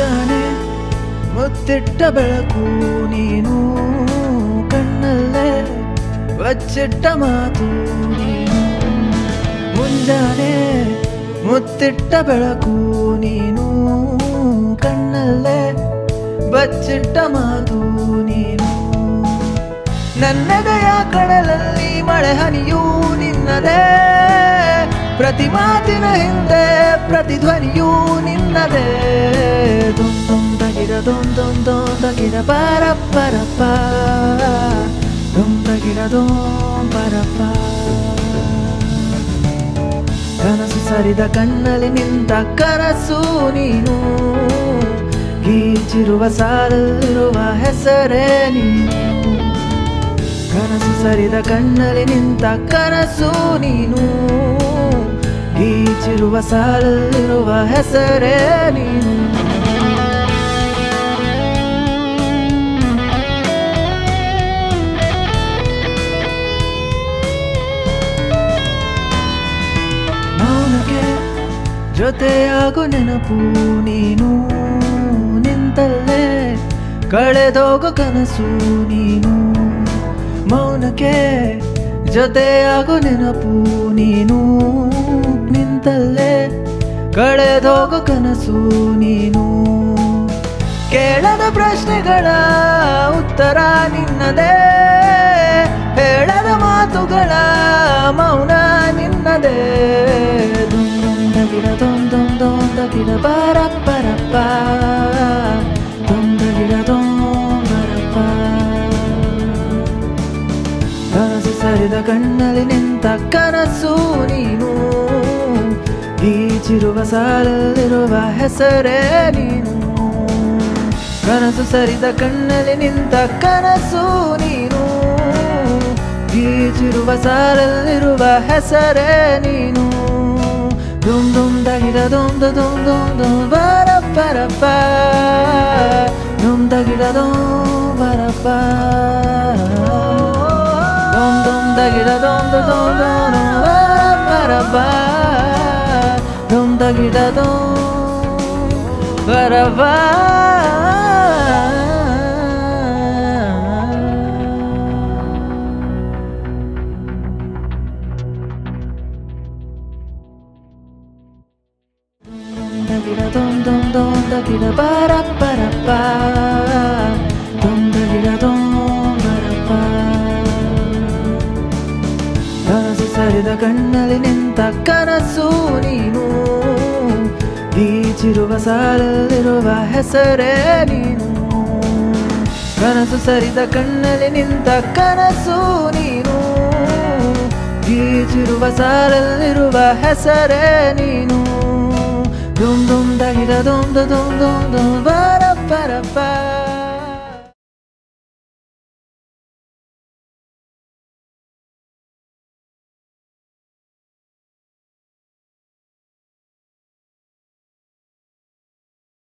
ಮುಂಜಾನೆ ಮುತ್ತಿಟ್ಟ ಬೆಳಕು ನೀನು ಕಣ್ಣಲ್ಲೇ ಬಚ್ಚಿಟ್ಟ ಮಾತು ನೀನು ಮುಂಜಾನೆ ಮುತ್ತಿಟ್ಟ ಬೆಳಕು ನೀನು ಕಣ್ಣಲ್ಲೇ ಬಚ್ಚಿಟ್ಟ ಮಾತು ನೀನು ನನ್ನದಯ ಕಡಲಲ್ಲಿ ಮಳೆ ಹನಿಯೂ ನಿನ್ನದೇ ಪ್ರತಿ ಮಾತಿನ ಹಿಂದೆ ಪ್ರತಿಧ್ವನಿಯೂ ನಿನ್ನದೇ ದುಂ ದುಂ ತಗಿರ ದುಂ ದುಂ ದುಂ ತಗಿರ ಪರ ಪರಪ್ಪ ದುಂ ತಗಿರ ದುಂ ಪರಪ್ಪ ಕನಸು ಸರಿದ ಕಣ್ಣಲ್ಲಿ ನಿಂತ ಕನಸು ನೀನು ಗೀಚಿರುವ ಸಾಲಲ್ಲಿರುವ ಹೆಸರೇ ನೀನು ಕನಸು ಸರಿದ ಕಣ್ಣಲ್ಲಿ ನಿಂತ ಕನಸು ನೀನು ಗೀಚಿರುವ ಸಾಲಲ್ಲಿರುವ ಹೆಸರೇ ನೀನು ಮೌನಕ್ಕೆ ಜೊತೆಯಾಗು ನೆನಪು ನೀನು ನಿಂತಲ್ಲೇ ಕಳೆದೋಗು ಕನಸು ನೀನು ಮೌನಕ್ಕೆ ಜೊತೆಯಾಗು ನೆನಪು ನೀನು ನಿಂತಲ್ಲೇ ಕಳೆದೋಗು ಕನಸು ನೀನು ಕೇಳದ ಪ್ರಶ್ನೆಗಳ ಉತ್ತರ ನಿನ್ನದೇ ಹೇಳದ ಮಾತುಗಳ ಮೌನ ನಿನ್ನದೇ ಗಿಡ ದೊಂದೊಂದೊಂದ ಗಿಡ ಬರ ಬರಪ್ಪ ದೊಂದ ಗಿಡ ಬರಪ್ಪ ಕನಸು ಸರಿದ ಕಣ್ಣಲ್ಲಿ ನಿಂತ ಕನಸು ನೀನು ಈಚಿರುವ ಸಾಲಲ್ಲಿರುವ ಹೆಸರೇ ನೀನು ಕನಸು ಸರಿದ ಕಣ್ಣಲ್ಲಿ ನಿಂತ ಕನಸು ನೀನು ಈಚಿರುವ ಸಾಲಲ್ಲಿರುವ ಹೆಸರೇ ನೀನು ದುಮ್ ದುಮ್ ದಗಿಡ ದುಮ್ ದ ದುಮ್ ದುಮ್ ದುಮ್ ಬರ ಬರಪ್ಪ ದುಮ್ ದಗಿಡ ದುಮ್ ಬರಪ್ಪ ದುಮ್ ದುಮ್ ದಗಿಡ ದುಮ್ ದ ದುಮ್ ದುಮ್ ದುಮ್ ಬರ ಬರಪ್ಪ ದುಮ್ ದಗಿಡ ದುಮ್ ಬರಪ್ಪ ಗಿಡ ದೊಂ ದೊಂ ದೊಂ ದ ಗಿಡ ಬರ ಬರಪ್ಪ ದೊಂದ ಗಿಡ ದೊಂ ಬರಪ್ಪ ಕನಸು ಸರಿದ ಕಣ್ಣಲ್ಲಿ ನಿಂತ ಕನಸು ನೀನು ಈಚಿರುವ ಸಾಲಲ್ಲಿರುವ ಹೆಸರೇ ನೀನು ಕನಸು ಸರಿದ ಕಣ್ಣಲ್ಲಿ ನಿಂತ ಕನಸು ನೀನು ಈಚಿರುವ ಸಾಲಲ್ಲಿರುವ ಹೆಸರೇ ನೀನು ದುಮ್ ದುಮ್ ದಗಿಡ ದುಮ್ ದು ದುಮ್ ದುಮ್ ದುಮ್ ಬರ ಬರಪ್ಪ